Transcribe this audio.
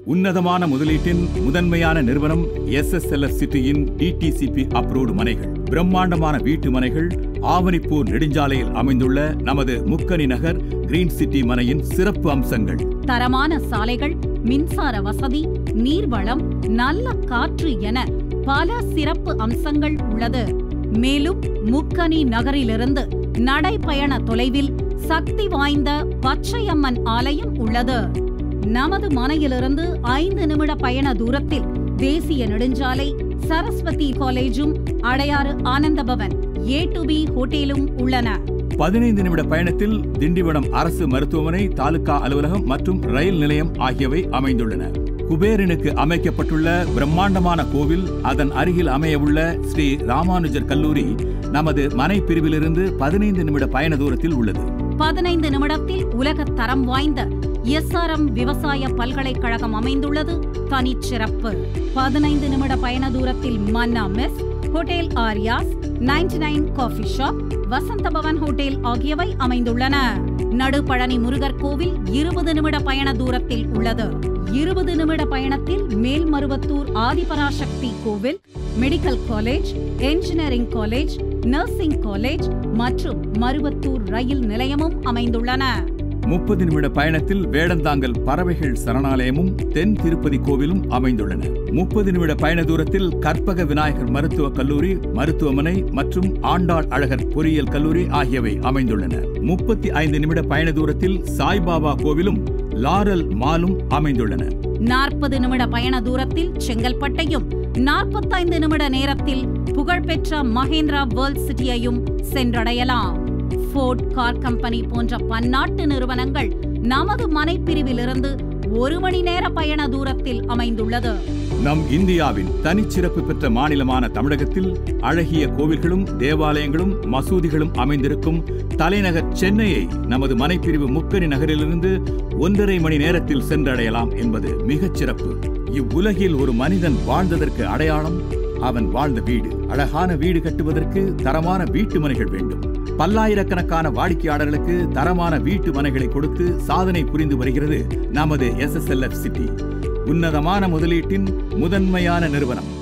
உன்னதமான முதலீட்டின் முதன்மையான நிறுவனம் எஸ்எஸ்எல்எஃப் சிட்டியின் டிடிசிபி அப்ரூவ்டு மனைகள் பிரம்மாண்டமான வீட்டு மனைகள் ஆவணிப்பூர் நெடுஞ்சாலையில் அமைந்துள்ள நமது முக்கனி நகர் கிரீன் சிட்டி மனையின் சிறப்பு அம்சங்கள் தரமான சாலைகள் மின்சார வசதி நீர்வளம் நல்ல காற்று என பல சிறப்பு அம்சங்கள் உள்ளது மேலும் முக்கனி நகரிலிருந்து நடைப்பயண தொலைவில் சக்தி வாய்ந்த பச்சையம்மன் ஆலயம் உள்ளது நமது மனையிலிருந்து ஐந்து நிமிட பயண தூரத்தில் தேசிய நெடுஞ்சாலை சரஸ்வதி காலேஜும் Adyar Ananda Bhavan A to B ஹோட்டலும் உள்ளன பதினைந்து நிமிட பயணத்தில் திண்டிவனம் அரசு மருத்துவமனை தாலுகா அலுவலகம் மற்றும் ரயில் நிலையம் ஆகியவை அமைந்துள்ளன குபேரனுக்கு அமைக்கப்பட்டுள்ள பிரம்மாண்டமான கோவில் அதன் அருகில் அமையவுள்ள ஸ்ரீ ராமானுஜர் கல்லூரி நமது மனை பிரிவிலிருந்து பதினைந்து நிமிட பயண தூரத்தில் உள்ளது பதினைந்து நிமிடத்தில் உலக தரம் வாய்ந்த எஸ்ஆர்எம் விவசாய பல்கலைக்கழகம் அமைந்துள்ளது தனிச்சிறப்பு பதினைந்து நிமிட பயண தூரத்தில் Manna mess hotel Aryaas ninety nine coffee shop Vasantha Bhavan hotel ஆகியவை அமைந்துள்ளன நடுபழனி முருகர் கோவில் இருபது நிமிட பயண தூரத்தில் உள்ளது இருபது நிமிட பயணத்தில் மேல்மருவத்தூர் ஆதிபராசக்தி கோவில் medical college engineering college nursing college மற்றும் மருவத்தூர் ரயில் நிலையமும் அமைந்துள்ளன முப்பது நிமிட பயணத்தில் வேடந்தாங்கல் பறவைகள் சரணாலயமும் தென் திருப்பதி கோவிலும் அமைந்துள்ளன முப்பது நிமிட பயண தூரத்தில் கற்பக விநாயகர் மருத்துவக் கல்லூரி மருத்துவமனை மற்றும் ஆண்டாள் அழகர் பொறியியல் கல்லூரி ஆகியவை அமைந்துள்ளன முப்பத்தி ஐந்து நிமிட பயண தூரத்தில் சாய்பாபா கோவிலும் லாரல் மாலும் அமைந்துள்ளன நாற்பது நிமிட பயண தூரத்தில் செங்கல்பட்டையும் நாற்பத்தைந்து நிமிட நேரத்தில் புகழ்பெற்ற மகேந்திரா வேர்ல்ட் சிட்டியையும் சென்றடையலாம் ஃபோர்ட் கார் கம்பெனி போன்ற பன்னாட்டு நிறுவனங்கள் நமது மனைப்பிரிவிலிருந்து ஒரு மணி நேர பயண தூரத்தில் அமைந்துள்ளது நம் இந்தியாவின் தனிச்சிறப்பு பெற்ற மாநிலமான தமிழகத்தில் அழகிய கோவில்களும் தேவாலயங்களும் மசூதிகளும் அமைந்திருக்கும் தலைநகர் சென்னையை நமது மனைப்பிரிவு முக்கனி நகரிலிருந்து ஒன்றரை மணி நேரத்தில் சென்றடையலாம் என்பது மிகச் சிறப்பு இவ்வுலகில் ஒரு மனிதன் வாழ்ந்ததற்கு அடையாளம் அவன் வாழ்ந்த வீடு அழகான வீடு கட்டுவதற்கு தரமான வீட்டு மனைகள் வேண்டும் பல்லாயிரக்கணக்கான வாடிக்கையாளர்களுக்கு தரமான வீட்டு மனைகளை கொடுத்து சாதனை புரிந்து வருகிறது நமது எஸ்எஸ்எல்எஃப் சிட்டி உன்னதமான முதலீட்டின் முதன்மையான நிறுவனம்